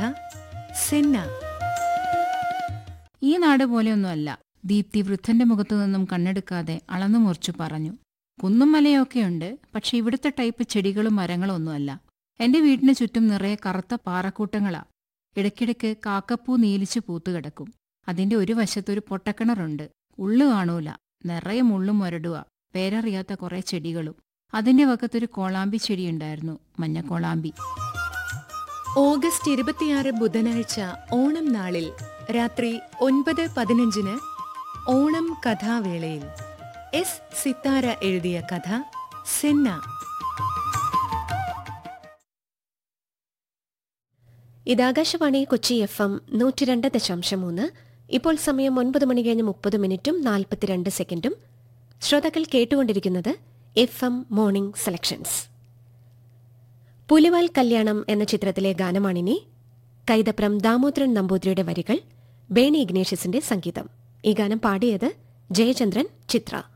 Senna ഈ നാട് പോലെയൊന്നുമല്ല ദീപ്തി വൃദ്ധന്റെ മുഖത്തു നിന്നും കണ്ണെടുക്കാതെ അളന്നു മുറിച്ചു പറഞ്ഞു കുന്നും മലയൊക്കെയുണ്ട് പക്ഷെ ഇവിടുത്തെ ടൈപ്പ് ചെടികളും മരങ്ങളും ഒന്നുമല്ല എന്റെ വീടിന് ചുറ്റും നിറയെ കറുത്ത പാറക്കൂട്ടങ്ങളാ ഇടയ്ക്കിടയ്ക്ക് കാക്കപ്പൂ നീലിച്ചു പൂത്തുകിടക്കും അതിന്റെ ഒരു വശത്തൊരു പൊട്ടക്കിണറുണ്ട് ഉള്ളു കാണൂല നിറയെ മുള്ളും മുരടുക പേരറിയാത്ത കുറെ ചെടികളും അതിന്റെ വക്കത്തൊരു കോളാമ്പി ചെടിയുണ്ടായിരുന്നു മഞ്ഞക്കോളാമ്പി ഓഗസ്റ്റ് ഇരുപത്തിയാറ് ബുധനാഴ്ച ഓണം നാളിൽ രാത്രി ഒൻപത് പതിനഞ്ചിന് ഓണം കഥാവേളയിൽ എസ് സിത്താര എഴുതിയ കഥ സെന്ന ഇത് ആകാശവാണി കൊച്ചി എഫ് എം നൂറ്റി രണ്ട് ദശാംശം മൂന്ന് ഇപ്പോൾ സമയം ഒൻപത് മണി കഴിഞ്ഞ് മുപ്പത് മിനിറ്റും നാൽപ്പത്തിരണ്ട് സെക്കൻഡും ശ്രോതാക്കൾ കേട്ടുകൊണ്ടിരിക്കുന്നത് എഫ് എം മോർണിംഗ് സെലക്ഷൻസ് പുലിവാൽ കല്യാണം എന്ന ചിത്രത്തിലെ ഗാനമാണിനി കൈതപ്രം ദാമോദരൻ നമ്പൂതിരിയുടെ വരികൾ ബേണി ഇഗ്നേഷ്യസിന്റെ സംഗീതം ഈ ഗാനം പാടിയത് ജയചന്ദ്രൻ ചിത്ര